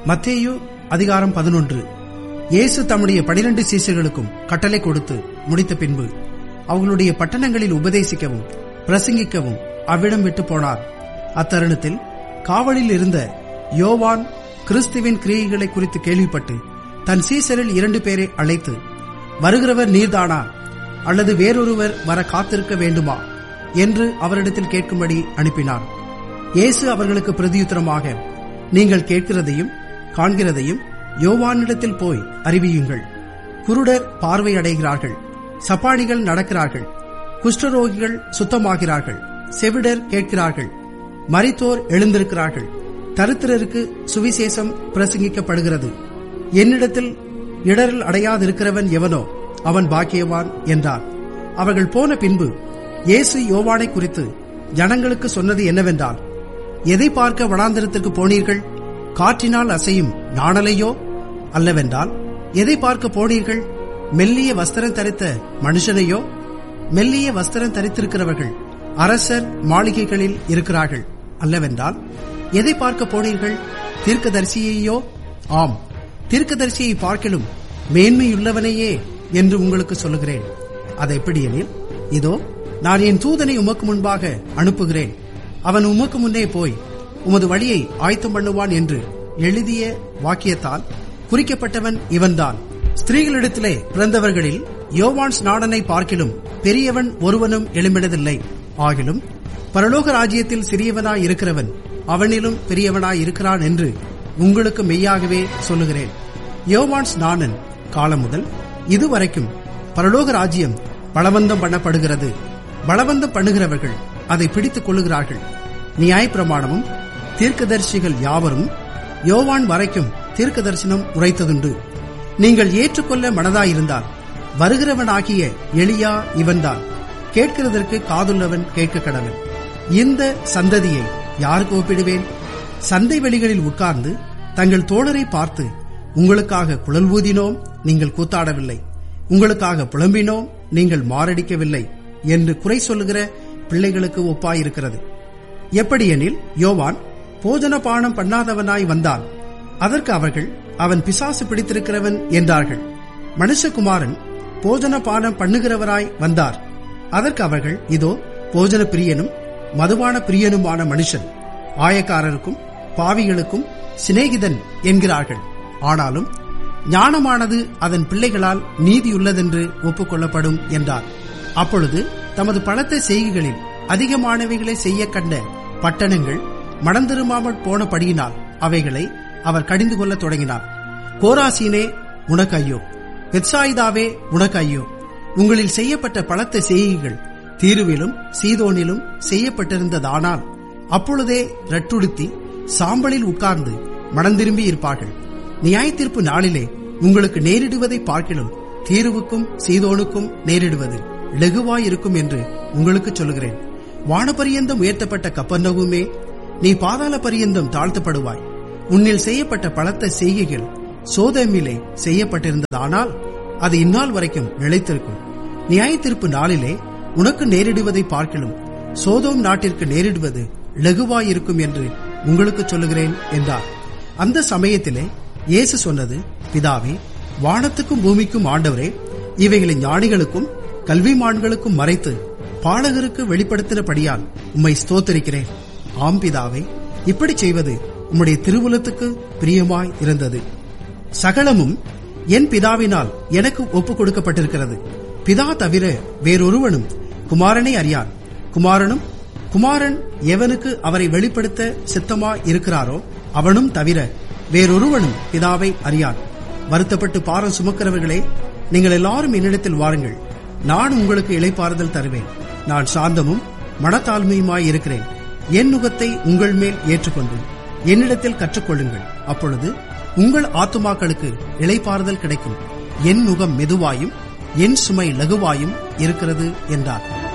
மத்தேயு அதிகாரம் பதினொன்று இயேசு தம்முடைய பனிரெண்டு சீசர்களுக்கும் கட்டளை கொடுத்து முடித்த பின்பு அவர்களுடைய பட்டணங்களில் உபதேசிக்கவும் பிரசங்கிக்கவும் அவ்விடம் விட்டு போனார் அத்தருணத்தில் காவலில் இருந்த யோவான் கிறிஸ்துவின் கிரியைகளை குறித்து கேள்விப்பட்டு தன் சீசரில் இரண்டு பேரை அழைத்து வருகிறவர் நீர்தானா அல்லது வேறொருவர் வர காத்திருக்க வேண்டுமா என்று அவரிடத்தில் கேட்கும்படி அனுப்பினார் இயேசு அவர்களுக்கு பிரதியுத்தரமாக நீங்கள் கேட்கிறதையும் காண்கிறதையும் யோவானிடத்தில் போய் அறிவியுங்கள் குருடர் பார்வை அடைகிறார்கள் சப்பானிகள் நடக்கிறார்கள் குஷ்டரோகிகள் சுத்தமாகிறார்கள் செவிடர் கேட்கிறார்கள் மரித்தோர் எழுந்திருக்கிறார்கள் தரித்திரருக்கு சுவிசேஷம் பிரசங்கிக்கப்படுகிறது என்னிடத்தில் இடரில் அடையாதிருக்கிறவன் எவனோ அவன் பாக்கியவான் என்றார் அவர்கள் போன பின்பு இயேசு யோவானை குறித்து ஜனங்களுக்கு சொன்னது என்னவென்றால் எதை பார்க்க வனாந்திரத்திற்கு போனீர்கள் காற்றினால் அசையும் நாணலையோ அல்லவென்றால் எதை பார்க்க போனீர்கள் மெல்லிய வஸ்திரம் தரித்த மனுஷனையோ மெல்லிய வஸ்திரம் தரித்திருக்கிறவர்கள் அரசர் மாளிகைகளில் இருக்கிறார்கள் அல்லவென்றால் எதை பார்க்க போனீர்கள் தீர்க்கதரிசியையோ ஆம் தீர்க்கதரிசியை பார்க்கலும் மேன்மையுள்ளவனையே என்று உங்களுக்கு சொல்லுகிறேன் அது எப்படி எனில் இதோ நான் என் தூதனை உமக்கு முன்பாக அனுப்புகிறேன் அவன் உமக்கு முன்னே போய் உமது வழியை ஆயத்தம் பண்ணுவான் என்று எழுதிய வாக்கியத்தால் குறிக்கப்பட்டவன் இவன்தான் ஸ்திரீகளிடத்திலே பிறந்தவர்களில் யோவான் ஸ்நாடனை பார்க்கிலும் பெரியவன் ஒருவனும் எழும்பினதில்லை ஆகிலும் பரலோக ராஜ்யத்தில் சிறியவனாய் இருக்கிறவன் அவனிலும் பெரியவனாய் இருக்கிறான் என்று உங்களுக்கு மெய்யாகவே சொல்லுகிறேன் யோவான் ஸ்நானன் காலம் முதல் இதுவரைக்கும் பரலோக ராஜ்யம் பலவந்தம் பண்ணப்படுகிறது பலவந்தம் பண்ணுகிறவர்கள் அதை பிடித்துக் கொள்ளுகிறார்கள் நியாயப்பிரமாணமும் தீர்க்கதரிசிகள் யாவரும் யோவான் வரைக்கும் தீர்க்க தரிசனம் உரைத்ததுண்டு நீங்கள் ஏற்றுக்கொள்ள மனதாயிருந்தால் வருகிறவனாகிய எளியா இவன்தான் கேட்கிறதற்கு காதுள்ளவன் கேட்க கடவன் இந்த சந்ததியை யாருக்கு ஒப்பிடுவேன் சந்தை வெளிகளில் உட்கார்ந்து தங்கள் தோழரை பார்த்து உங்களுக்காக குழல் ஊதினோம் நீங்கள் கூத்தாடவில்லை உங்களுக்காக புலம்பினோம் நீங்கள் மாரடிக்கவில்லை என்று குறை சொல்லுகிற பிள்ளைகளுக்கு ஒப்பாயிருக்கிறது எப்படியெனில் யோவான் போஜன பானம் பண்ணாதவனாய் வந்தான் அதற்கு அவர்கள் அவன் பிசாசு பிடித்திருக்கிறவன் என்றார்கள் மனுஷகுமாரன் போஜன பானம் பண்ணுகிறவராய் வந்தார் அதற்கு அவர்கள் இதோ போஜன பிரியனும் மதுபான பிரியனுமான மனுஷன் ஆயக்காரருக்கும் பாவிகளுக்கும் சிநேகிதன் என்கிறார்கள் ஆனாலும் ஞானமானது அதன் பிள்ளைகளால் நீதியுள்ளதென்று ஒப்புக்கொள்ளப்படும் என்றார் அப்பொழுது தமது பணத்த செய்கைகளில் அதிகமானவைகளை செய்ய கண்ட பட்டணங்கள் மடந்திருமாமல் போனபடியினால் அவைகளை அவர் கடிந்து கொள்ள தொடங்கினார் கோராசீனே உனக்கு ஐயோ பெத்சாயிதாவே உனக்கு ஐயோ உங்களில் செய்யப்பட்ட பலத்த செய்கைகள் தீருவிலும் சீதோனிலும் செய்யப்பட்டிருந்ததானால் அப்பொழுதே ரட்டுடுத்தி சாம்பலில் உட்கார்ந்து மனந்திரும்பி இருப்பார்கள் நியாயத்தீர்ப்பு நாளிலே உங்களுக்கு நேரிடுவதை பார்க்கிலும் தீருவுக்கும் சீதோனுக்கும் நேரிடுவது லெகுவாயிருக்கும் என்று உங்களுக்கு சொல்லுகிறேன் வானபரியந்தம் உயர்த்தப்பட்ட கப்பர்னவுமே நீ பாதாள பரியந்தம் தாழ்த்தப்படுவாய் உன்னில் செய்யப்பட்ட பலத்த செய்கைகள் சோதமிலே செய்யப்பட்டிருந்ததானால் அது இந்நாள் வரைக்கும் நிலைத்திருக்கும் நியாயத்தீர்ப்பு நாளிலே உனக்கு நேரிடுவதை பார்க்கிலும் சோதோம் நாட்டிற்கு நேரிடுவது லகுவாயிருக்கும் என்று உங்களுக்கு சொல்லுகிறேன் என்றார் அந்த சமயத்திலே இயேசு சொன்னது பிதாவே வானத்துக்கும் பூமிக்கும் ஆண்டவரே இவைகளை ஞானிகளுக்கும் கல்விமான்களுக்கும் மறைத்து பாலகருக்கு வெளிப்படுத்தினபடியால் உம்மை ஸ்தோத்தரிக்கிறேன் ஆம் பிதாவே இப்படி செய்வது உம்முடைய திருவுலத்துக்கு பிரியமாய் இருந்தது சகலமும் என் பிதாவினால் எனக்கு ஒப்புக் கொடுக்கப்பட்டிருக்கிறது பிதா தவிர வேறொருவனும் குமாரனை அறியான் குமாரனும் குமாரன் எவனுக்கு அவரை வெளிப்படுத்த சித்தமா இருக்கிறாரோ அவனும் தவிர வேறொருவனும் பிதாவை அறியான் வருத்தப்பட்டு பாரம் சுமக்கிறவர்களே நீங்கள் எல்லாரும் என்னிடத்தில் வாருங்கள் நான் உங்களுக்கு இளைப்பாறுதல் தருவேன் நான் சாந்தமும் மனத்தாழ்மையுமாய் இருக்கிறேன் என் நுகத்தை உங்கள் மேல் ஏற்றுக்கொண்டு என்னிடத்தில் கற்றுக்கொள்ளுங்கள் அப்பொழுது உங்கள் ஆத்துமாக்களுக்கு இளைப்பாறுதல் கிடைக்கும் என் நுகம் மெதுவாயும் என் சுமை லகுவாயும் இருக்கிறது என்றார்